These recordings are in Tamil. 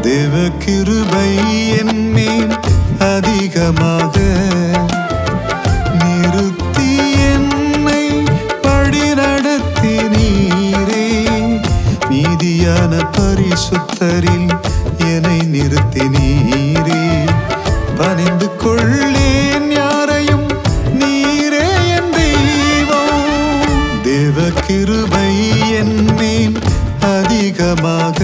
தேவ கிருபை என்மேல் அதிகமாக நிறுத்தி என்னை வழி நடத்தி நீரே மீதியான பரிசுத்தரில் என்னை நிறுத்தி நீரே பணிந்து கொள்ளேன் யாரையும் நீரே என் தெய்வம் தேவ கிருபை என்மேல் அதிகமாக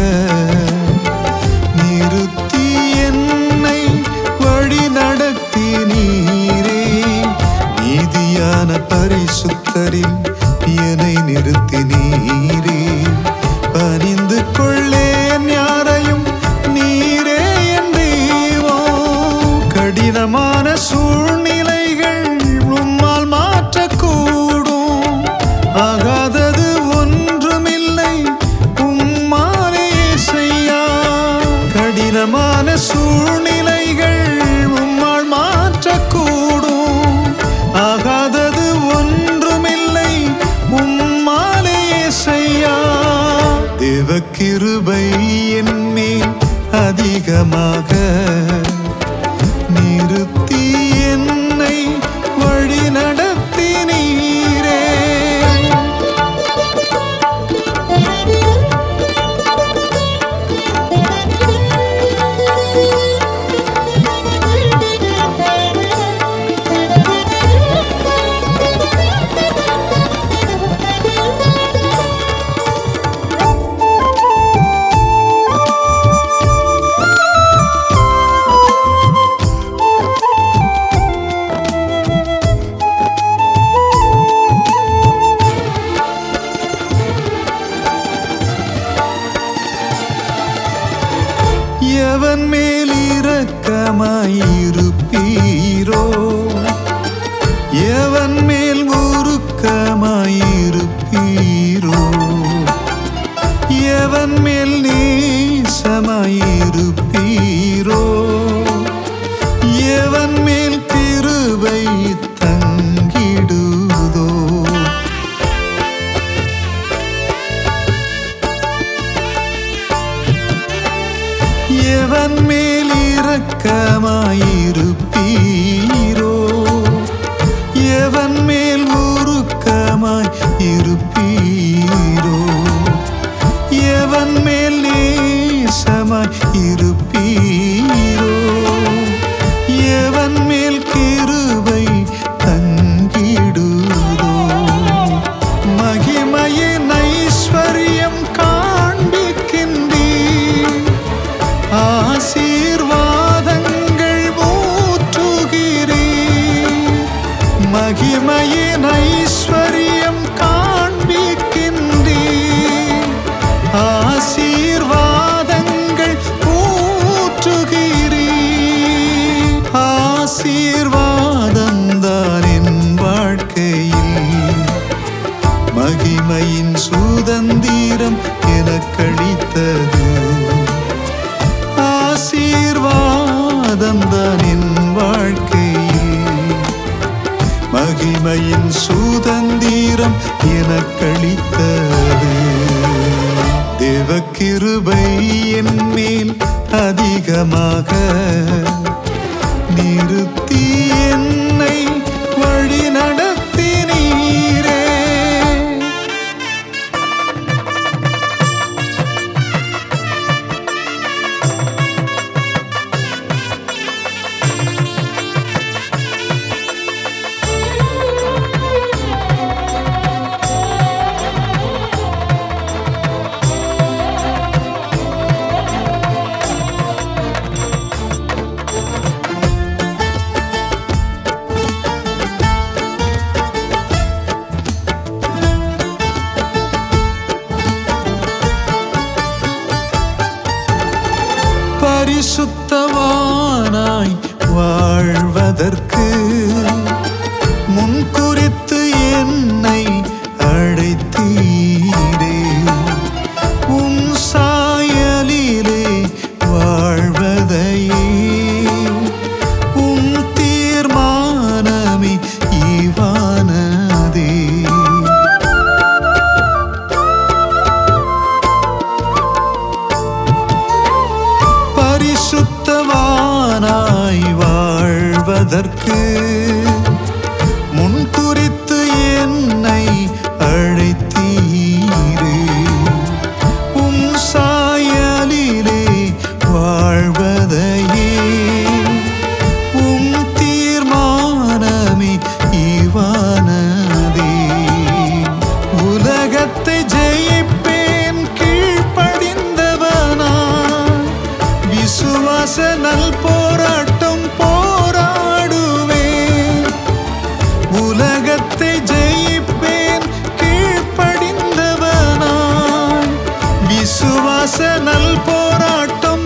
நிறுத்தி என்னை வழி நடத்தி நீரே நீதியான பரிசுத்தரில் என்னை நிறுத்தி நீரே பணிந்து கொள்ளேன் யாரையும் நீரே என் தெய்வம் கடினமான சூழ்நிலைகள் உம்மால் மாற்றக்கூடும் ஆகாதது ஒன்றுமில்லை உம்மாலே செய்யா கடினமான சூழ்நிலைகள் உம்மால் மாற்றக்கூடும் ஆகாதது ஒன்றுமில்லை உம்மாலே செய்யா தேவ கிருபை என்மேல் அதிகமாக நிறுத்தி என்னை வழி நடத்தி நீரே எவன் மேல் இரக்கமாயிருப்பீரோ எவன் மேல் உருக்கமாயிருப்பீரோ எவன் மேல் நேசமாயிருப்பீரோ எவன் மேல் கிருபை தங்கிடுதோ எவன் மேல் இரக்கமாயிருப்பீரோ எவன் மேல் உருக்கமாய் இருப்பீரோ எவன் மேல் நேசமாய் இருப்பீரோ எவன் மேல் கிருபை தங்கிடுதோ மகிமையின் ஐஸ்வர்யம் காண்பிக்கின்றீர் ஆசீர்வாதங்கள் ஊற்றுகிறீர் மகிமையின் ஐஸ்வர்யம் காண்பிக்கின்றீர் ஆசீர்வாதங்கள் ஊற்றுகிறீர் ஆசீர்வாதம் தான் என் வாழ்க்கையில் மகிமையின் சுதந்திரம் எனக்களித்தது ஆசீர்வாதம் தான் என் வாழ்க்கையில் மகிமையின் சுதந்திரம் எனக்களித்தது தேவ கிருபை என் மேல் அதிகமாக நிறுத்தி என்னை வழி நடத்தி நீரே பரிசுத்தவானாய் வாழ்வதற்கு முன்குறித்து என்னை அழைத்தீரே உன் சாயலிலே வாழ்வதையே உன் தீர்மானமே ஈவானதே வாழ்வதற்கு முன் குறித்து என்னை அழைத்தீரே உம் சாயலிலே வாழ்வதையே உம் தீர்மானமே இவானதே உலகத்தை ஜெயிப்பேன் கீழ்ப்படிந்தவனா விசுவாச நல் போராட்டம் போராடுவேன் உலகத்தை ஜெயிப்பேன் கீழ்ப்படிந்தவனாய் விசுவாச நல் போராட்டம்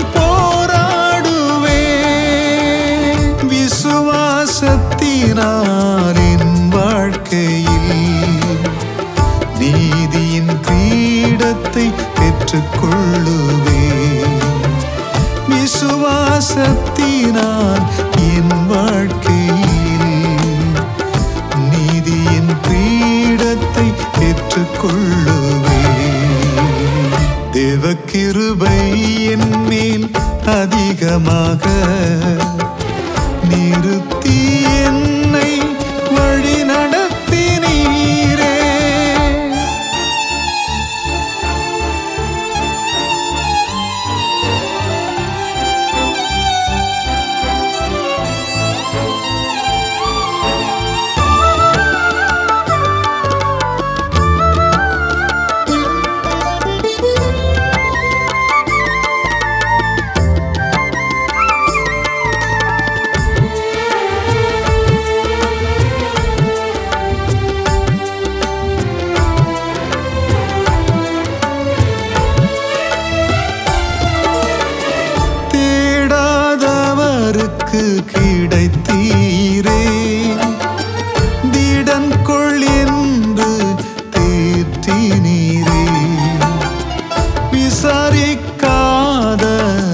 போராடுவேன் விசுவாசத்தினால் என் வாழ்க்கையில் நீதியின் கிரீடத்தை பெற்றுக்கொள்ளுவேன் விசுவாசத்தினால் என் வாழ்க்கையில் நீதியின் கிரீடத்தை பெற்றுக்கொள்ளுவேன் தேவக்கிருபை என் மேல் அதிகமாக நிறுத்தி என்னை வழி நடத்தினீரே தேடாதவருக்கு கிடைத்தீரே திடன் கொள் என்று தேற்றினீரே விசாரிக்காத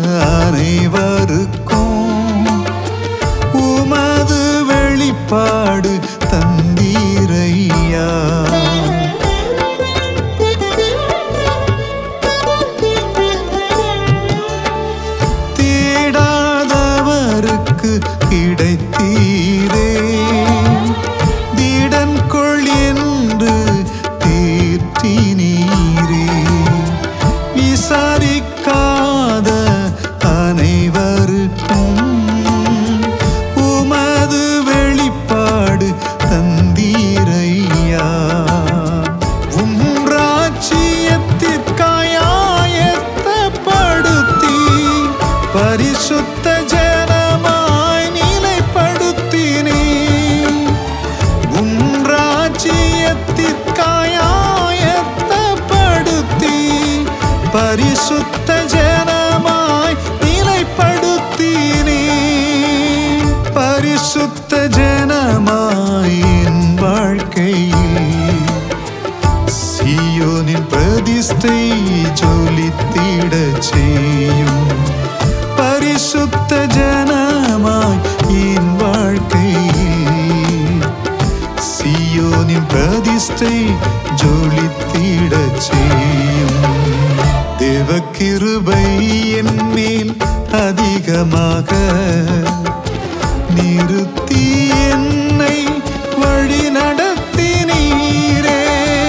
அனைவருக்கும் உமது வெளிப்பாடு தந்தீரையா தேடாதவருக்கு கிடைத்தீரே திடன் கொள் என்று தேற்றினீரே விசாரிக்காத அனைவருக்கும் உமது வெளிப்பாடு தந்தீரையா உம் ராஜ்யத்திற்காயத்தப்படுத்தி பரிசுத்த ஜனமாய் நிலைப்படுத்தினே உம் ராஜ்யத்திற்காயத்தப்படுத்தி பரிசுத்த ஜனமாய் நிலைப்படுத்தினே பரிசுத்த ஜனமாய் என் வாழ்க்கையில் சியோனின் பிரதிஷ்டை ஜொலித்திடச் செய்யும் பரிசுத்த ஜனமாய் என் வாழ்க்கையில் சியோனின் பிரதிஷ்டை ஜொலித்திடச் செய்யும் தேவக்கிருபை என் மேல் அதிகமாக நிறுத்தி என்னை வழி நடத்தினீரே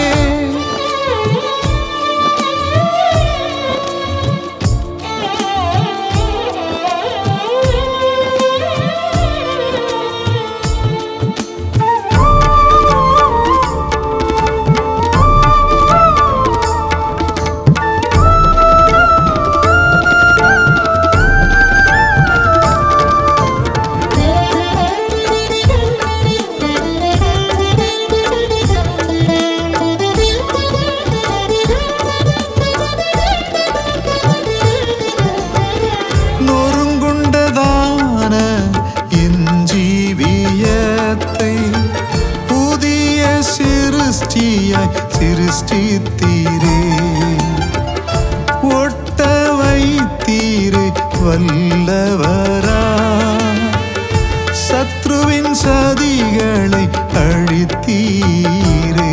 நொறுங்குண்டதான என் ஜீவியத்தை புதிய சிருஷ்டியாய் சிருஷ்டித்தீரே ஒட்ட வைத்தீரே வல்லவரா சத்ருவின் சதிகளை அழித்தீரே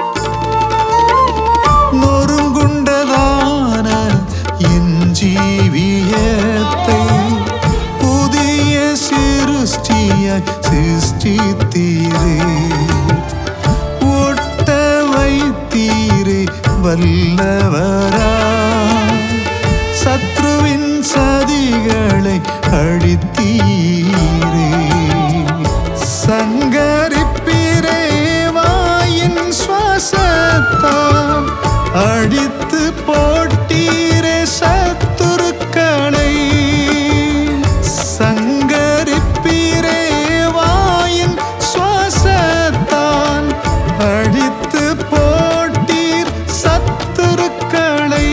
நொறுங்குண்டதான என் ஜீவியத்தை சிருஷ்டித்தீரே ஒட்ட வைத்தீரே வல்லவரா சத்ருவின் சதிகளை அழித்தீரே சங்கரிப்பீரே வாயின் சுவாசத்தால் அடித்து போட்டீரே சத்துருக்களை சங்கரிப்பீரே வாயின் சுவாசத்தான் அடித்து போட்டீர் சத்துருக்களை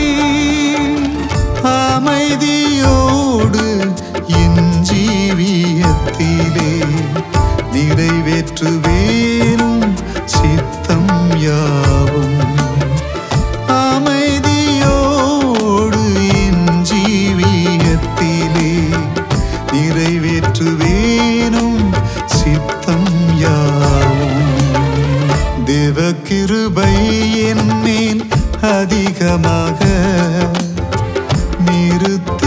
அமைதியோடு என் ஜீவியத்திலே நிறைவேற்றுவேனும் சித்தம் யாவும் அமைதியோடு என் ஜீவியத்திலே நிறைவேற்றுவேனும் சித்தம் யாவும் தேவ கிருபை என் மேல் அதிகமாக நிறுத்தி